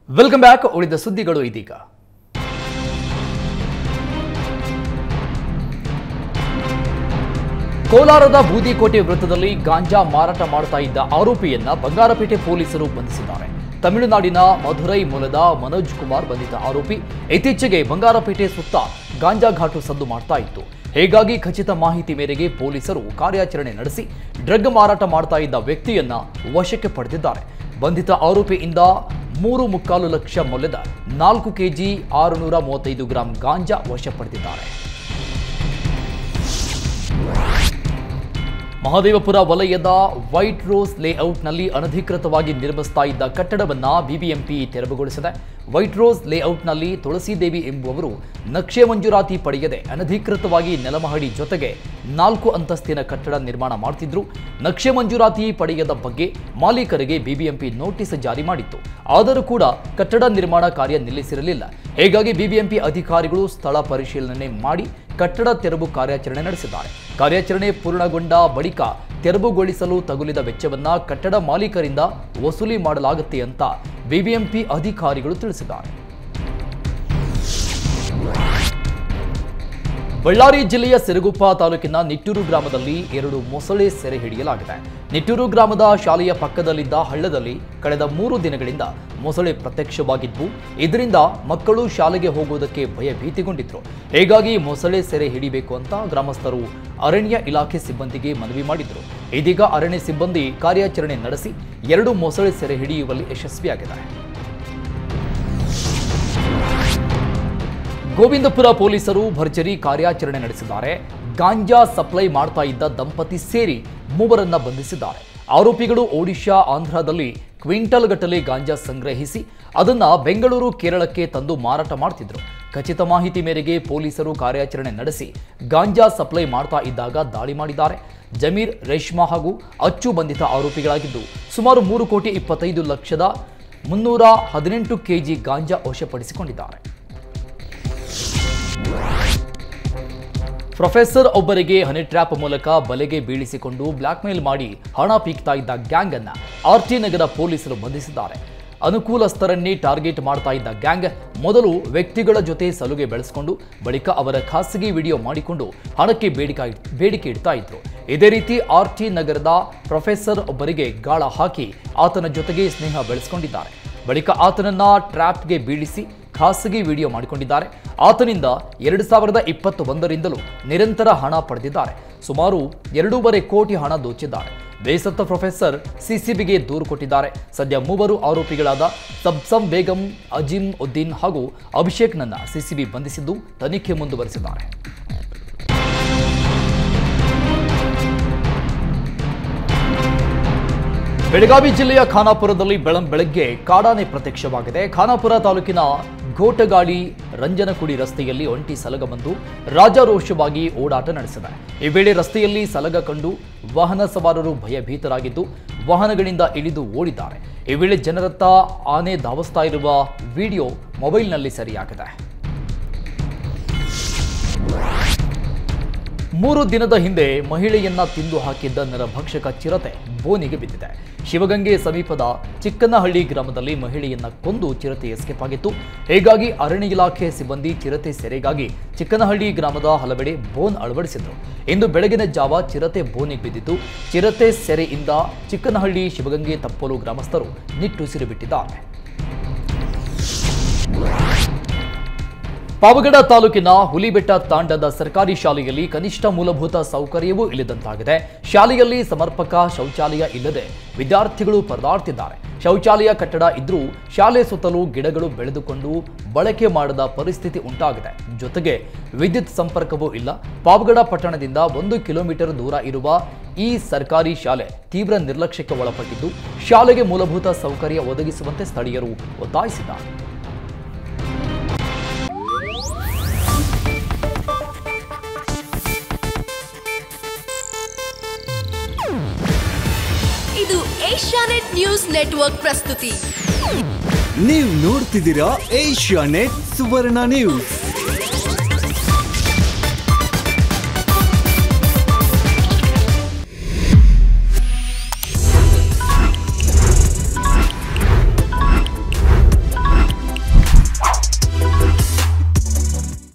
welcome back ಉಳಿದ ಸುದ್ದಿಗಳು ಇದೀಗ ಕೋಲಾರದ ಬೂದಿಕೋಟೆ ವೃತ್ತದಲ್ಲಿ ಗಾಂಜಾ ಮಾರಾಟ ಮಾಡ್ತಾ ಇದ್ದ ಆರೋಪಿಯನ್ನ ಬಂಗಾರಪೇಟೆ ಪೊಲೀಸರು ಬಂಧಿಸಿದ್ದಾರೆ ತಮಿಳುನಾಡಿನ ಮಧುರೈ ಮೂಲದ ಮನೋಜ್ ಕುಮಾರ್ ಬಂಧಿತ ಆರೋಪಿ ಇತ್ತೀಚೆಗೆ ಬಂಗಾರಪೇಟೆ ಸುತ್ತ ಗಾಂಜಾ ಘಾಟು ಸದ್ದು ಮಾಡ್ತಾ ಇತ್ತು ಹೀಗಾಗಿ ಖಚಿತ ಮಾಹಿತಿ ಮೇರೆಗೆ ಪೊಲೀಸರು ಕಾರ್ಯಾಚರಣೆ ನಡೆಸಿ ಡ್ರಗ್ ಮಾರಾಟ ಮಾಡ್ತಾ ಇದ್ದ ವ್ಯಕ್ತಿಯನ್ನ ವಶಕ್ಕೆ ಪಡೆದಿದ್ದಾರೆ ಬಂಧಿತ ಆರೋಪಿಯಿಂದ ಮೂರು ಮುಕ್ಕಾಲು ಲಕ್ಷ ಮೌಲ್ಯದ ನಾಲ್ಕು ಕೆಜಿ ಆರುನೂರ ಮೂವತ್ತೈದು ಗ್ರಾಂ ಗಾಂಜಾ ವಶ ಪಡೆದಿದ್ದಾರೆ ಮಹದೇವಪುರ ವಲಯದ ವೈಟ್ ರೋಸ್ ಲೇಔಟ್ನಲ್ಲಿ ಅನಧಿಕೃತವಾಗಿ ನಿರ್ಮಿಸ್ತಾ ಇದ್ದ ಕಟ್ಟಡವನ್ನ ಬಿಬಿಎಂಪಿ ತೆರವುಗೊಳಿಸಿದೆ ವೈಟ್ ರೋಸ್ ಲೇಔಟ್ನಲ್ಲಿ ತುಳಸಿದೇವಿ ಎಂಬುವವರು ನಕ್ಷೆ ಮಂಜೂರಾತಿ ಪಡೆಯದೆ ಅನಧಿಕೃತವಾಗಿ ನೆಲಮಹಡಿ ಜೊತೆಗೆ ನಾಲ್ಕು ಅಂತಸ್ತಿನ ಕಟ್ಟಡ ನಿರ್ಮಾಣ ಮಾಡ್ತಿದ್ರು ನಕ್ಷೆ ಮಂಜೂರಾತಿ ಪಡೆಯದ ಬಗ್ಗೆ ಮಾಲೀಕರಿಗೆ ಬಿಬಿಎಂಪಿ ನೋಟಿಸ್ ಜಾರಿ ಮಾಡಿತ್ತು ಆದರೂ ಕೂಡ ಕಟ್ಟಡ ನಿರ್ಮಾಣ ಕಾರ್ಯ ನಿಲ್ಲಿಸಿರಲಿಲ್ಲ ಹೀಗಾಗಿ ಬಿಬಿಎಂಪಿ ಅಧಿಕಾರಿಗಳು ಸ್ಥಳ ಪರಿಶೀಲನೆ ಮಾಡಿ ಕಟ್ಟಡ ತೆರವು ಕಾರ್ಯಾಚರಣೆ ನಡೆಸಿದ್ದಾರೆ ಕಾರ್ಯಾಚರಣೆ ಪೂರ್ಣಗೊಂಡ ಬಳಿಕ ತೆರವುಗೊಳಿಸಲು ತಗುಲಿದ ವೆಚ್ಚವನ್ನ ಕಟ್ಟಡ ಮಾಲೀಕರಿಂದ ವಸೂಲಿ ಮಾಡಲಾಗುತ್ತೆ ಅಂತ ಬಿಬಿಎಂಪಿ ಅಧಿಕಾರಿಗಳು ತಿಳಿಸಿದ್ದಾರೆ ಬಳ್ಳಾರಿ ಜಿಲ್ಲೆಯ ಸಿರುಗುಪ್ಪ ತಾಲೂಕಿನ ನಿಟ್ಟೂರು ಗ್ರಾಮದಲ್ಲಿ ಎರಡು ಮೊಸಳೆ ಸೆರೆ ಹಿಡಿಯಲಾಗಿದೆ ನಿಟ್ಟೂರು ಗ್ರಾಮದ ಶಾಲೆಯ ಪಕ್ಕದಲ್ಲಿದ್ದ ಹಳ್ಳದಲ್ಲಿ ಕಳೆದ ಮೂರು ದಿನಗಳಿಂದ ಮೊಸಳೆ ಪ್ರತ್ಯಕ್ಷವಾಗಿದ್ವು ಇದರಿಂದ ಮಕ್ಕಳು ಶಾಲೆಗೆ ಹೋಗುವುದಕ್ಕೆ ಭಯ ಭೀತಿಗೊಂಡಿದ್ರು ಹೀಗಾಗಿ ಮೊಸಳೆ ಸೆರೆ ಹಿಡಿಬೇಕು ಅಂತ ಗ್ರಾಮಸ್ಥರು ಅರಣ್ಯ ಇಲಾಖೆ ಸಿಬ್ಬಂದಿಗೆ ಮನವಿ ಮಾಡಿದ್ರು ಇದೀಗ ಅರಣ್ಯ ಸಿಬ್ಬಂದಿ ಕಾರ್ಯಾಚರಣೆ ನಡೆಸಿ ಎರಡು ಮೊಸಳೆ ಸೆರೆ ಹಿಡಿಯುವಲ್ಲಿ ಯಶಸ್ವಿಯಾಗಿದೆ ಗೋವಿಂದಪುರ ಪೊಲೀಸರು ಭರ್ಜರಿ ಕಾರ್ಯಾಚರಣೆ ನಡೆಸಿದ್ದಾರೆ ಗಾಂಜಾ ಸಪ್ಲೈ ಮಾಡ್ತಾ ಇದ್ದ ದಂಪತಿ ಸೇರಿ ಮೂವರನ್ನ ಬಂಧಿಸಿದ್ದಾರೆ ಆರೋಪಿಗಳು ಒಡಿಶಾ ಆಂಧ್ರದಲ್ಲಿ ಕ್ವಿಂಟಲ್ ಗಟ್ಟಲೆ ಗಾಂಜಾ ಸಂಗ್ರಹಿಸಿ ಅದನ್ನ ಬೆಂಗಳೂರು ಕೇರಳಕ್ಕೆ ತಂದು ಮಾರಾಟ ಮಾಡ್ತಿದ್ರು ಖಚಿತ ಮಾಹಿತಿ ಮೇರೆಗೆ ಪೊಲೀಸರು ಕಾರ್ಯಾಚರಣೆ ನಡೆಸಿ ಗಾಂಜಾ ಸಪ್ಲೈ ಮಾಡ್ತಾ ಇದ್ದಾಗ ದಾಳಿ ಮಾಡಿದ್ದಾರೆ ಜಮೀರ್ ರೇಷ್ಮಾ ಹಾಗೂ ಅಚ್ಚು ಬಂಧಿತ ಆರೋಪಿಗಳಾಗಿದ್ದು ಸುಮಾರು ಮೂರು ಕೋಟಿ ಇಪ್ಪತ್ತೈದು ಲಕ್ಷದ ಮುನ್ನೂರ ಹದಿನೆಂಟು ಕೆಜಿ ಗಾಂಜಾ ವಶಪಡಿಸಿಕೊಂಡಿದ್ದಾರೆ ಪ್ರೊಫೆಸರ್ ಒಬ್ಬರಿಗೆ ಹನಿ ಟ್ರ್ಯಾಪ್ ಮೂಲಕ ಬಲೆಗೆ ಬೀಳಿಸಿಕೊಂಡು ಬ್ಲಾಕ್ಮೇಲ್ ಮಾಡಿ ಹಣ ಪೀಕ್ತಾ ಇದ್ದ ಗ್ಯಾಂಗ್ ಅನ್ನ ಆರ್ಟಿ ನಗರ ಪೊಲೀಸರು ಬಂಧಿಸಿದ್ದಾರೆ ಅನುಕೂಲಸ್ಥರನ್ನೇ ಟಾರ್ಗೆಟ್ ಮಾಡ್ತಾ ಇದ್ದ ಗ್ಯಾಂಗ್ ಮೊದಲು ವ್ಯಕ್ತಿಗಳ ಜೊತೆ ಸಲುಗೆ ಬೆಳೆಸಿಕೊಂಡು ಬಳಿಕ ಅವರ ಖಾಸಗಿ ವಿಡಿಯೋ ಮಾಡಿಕೊಂಡು ಹಣಕ್ಕೆ ಬೇಡಿಕೆ ಬೇಡಿಕೆ ಇಡ್ತಾ ಇದ್ರು ಇದೇ ರೀತಿ ಆರ್ಟಿ ನಗರದ ಪ್ರೊಫೆಸರ್ ಒಬ್ಬರಿಗೆ ಗಾಳ ಹಾಕಿ ಆತನ ಜೊತೆಗೆ ಸ್ನೇಹ ಬೆಳೆಸಿಕೊಂಡಿದ್ದಾರೆ ಬಳಿಕ ಆತನನ್ನ ಟ್ರ್ಯಾಪ್ಗೆ ಬೀಳಿಸಿ ಖಾಸಗಿ ವಿಡಿಯೋ ಮಾಡಿಕೊಂಡಿದ್ದಾರೆ ಆತನಿಂದ ಎರಡು ಸಾವಿರದ ಇಪ್ಪತ್ತ ಒಂದರಿಂದಲೂ ನಿರಂತರ ಹಣ ಪಡೆದಿದ್ದಾರೆ ಸುಮಾರು ಎರಡೂವರೆ ಕೋಟಿ ಹಣ ದೋಚಿದ್ದಾರೆ ಬೇಸತ್ತ ಪ್ರೊಫೆಸರ್ ಸಿಸಿಬಿಗೆ ದೂರು ಕೊಟ್ಟಿದ್ದಾರೆ ಸದ್ಯ ಮೂವರು ಆರೋಪಿಗಳಾದ ಸಬ್ಸಂ ಬೇಗಂ ಅಜಿಮ್ ಉದ್ದೀನ್ ಹಾಗೂ ಅಭಿಷೇಕ್ನನ್ನ ಸಿಸಿಬಿ ಬಂಧಿಸಿದ್ದು ತನಿಖೆ ಮುಂದುವರೆಸಿದ್ದಾರೆ ಬೆಳಗಾವಿ ಜಿಲ್ಲೆಯ ಖಾನಾಪುರದಲ್ಲಿ ಬೆಳಂ ಬೆಳಗ್ಗೆ ಕಾಡಾನೆ ಪ್ರತ್ಯಕ್ಷವಾಗಿದೆ ಖಾನಾಪುರ ತಾಲೂಕಿನ ಘೋಟಗಾಳಿ ರಂಜನಕುಡಿ ರಸ್ತೆಯಲ್ಲಿ ಒಂಟಿ ಸಲಗ ಬಂದು ರಾಜಾರೋಷವಾಗಿ ಓಡಾಟ ನಡೆಸಿದೆ ಈ ವೇಳೆ ರಸ್ತೆಯಲ್ಲಿ ಸಲಗ ಕಂಡು ವಾಹನ ಸವಾರರು ಭಯಭೀತರಾಗಿದ್ದು ವಾಹನಗಳಿಂದ ಇಳಿದು ಓಡಿದ್ದಾರೆ ಈ ವೇಳೆ ಜನರತ್ತ ಆನೆ ಧಾವಿಸ್ತಾ ಇರುವ ವಿಡಿಯೋ ಮೊಬೈಲ್ನಲ್ಲಿ ಸರಿಯಾಗಿದೆ ಮೂರು ದಿನದ ಹಿಂದೆ ಮಹಿಳೆಯನ್ನ ತಿಂದು ಹಾಕಿದ್ದ ನರಭಕ್ಷಕ ಚಿರತೆ ಬೋನಿಗೆ ಬಿದ್ದಿದೆ ಶಿವಗಂಗೆ ಸಮೀಪದ ಚಿಕ್ಕನಹಳ್ಳಿ ಗ್ರಾಮದಲ್ಲಿ ಮಹಿಳೆಯನ್ನ ಕೊಂದು ಚಿರತೆ ಎಸ್ಕೇಪ್ ಆಗಿತ್ತು ಹೀಗಾಗಿ ಅರಣ್ಯ ಇಲಾಖೆ ಸಿಬ್ಬಂದಿ ಚಿರತೆ ಸೆರೆಗಾಗಿ ಚಿಕ್ಕನಹಳ್ಳಿ ಗ್ರಾಮದ ಹಲವೆಡೆ ಬೋನ್ ಅಳವಡಿಸಿದ್ರು ಇಂದು ಬೆಳಗಿನ ಜಾವ ಚಿರತೆ ಬೋನಿಗೆ ಬಿದ್ದಿದ್ದು ಚಿರತೆ ಸೆರೆಯಿಂದ ಚಿಕ್ಕನಹಳ್ಳಿ ಶಿವಗಂಗೆ ತಪ್ಪಲು ಗ್ರಾಮಸ್ಥರು ನಿಟ್ಟುಸಿರು ಬಿಟ್ಟಿದ್ದಾರೆ ಪಾವಗಡ ತಾಲೂಕಿನ ಹುಲಿಬೆಟ್ಟ ತಾಂಡದ ಸರ್ಕಾರಿ ಶಾಲೆಯಲ್ಲಿ ಕನಿಷ್ಠ ಮೂಲಭೂತ ಸೌಕರ್ಯವೂ ಇಲ್ಲದಂತಾಗಿದೆ ಶಾಲೆಯಲ್ಲಿ ಸಮರ್ಪಕ ಶೌಚಾಲಯ ಇಲ್ಲದೆ ವಿದ್ಯಾರ್ಥಿಗಳು ಪರದಾಡ್ತಿದ್ದಾರೆ ಶೌಚಾಲಯ ಕಟ್ಟಡ ಇದ್ರೂ ಶಾಲೆ ಸುತ್ತಲೂ ಗಿಡಗಳು ಬೆಳೆದುಕೊಂಡು ಬಳಕೆ ಮಾಡದ ಪರಿಸ್ಥಿತಿ ಉಂಟಾಗಿದೆ ಜೊತೆಗೆ ವಿದ್ಯುತ್ ಸಂಪರ್ಕವೂ ಇಲ್ಲ ಪಾವಗಡ ಪಟ್ಟಣದಿಂದ ಒಂದು ಕಿಲೋಮೀಟರ್ ದೂರ ಇರುವ ಈ ಸರ್ಕಾರಿ ಶಾಲೆ ತೀವ್ರ ನಿರ್ಲಕ್ಷ್ಯಕ್ಕೆ ಒಳಪಟ್ಟಿದ್ದು ಶಾಲೆಗೆ ಮೂಲಭೂತ ಸೌಕರ್ಯ ಒದಗಿಸುವಂತೆ ಸ್ಥಳೀಯರು ಒತ್ತಾಯಿಸಿದ್ದಾರೆ ಇದು ಏಷ್ಯಾನೆಟ್ ನ್ಯೂಸ್ ನೆಟ್ವರ್ಕ್ ಪ್ರಸ್ತುತಿ ನೀವು ನೋಡ್ತಿದ್ದೀರಾ ಏಷ್ಯಾ ನೆಟ್ ಸುವರ್ಣ ನ್ಯೂಸ್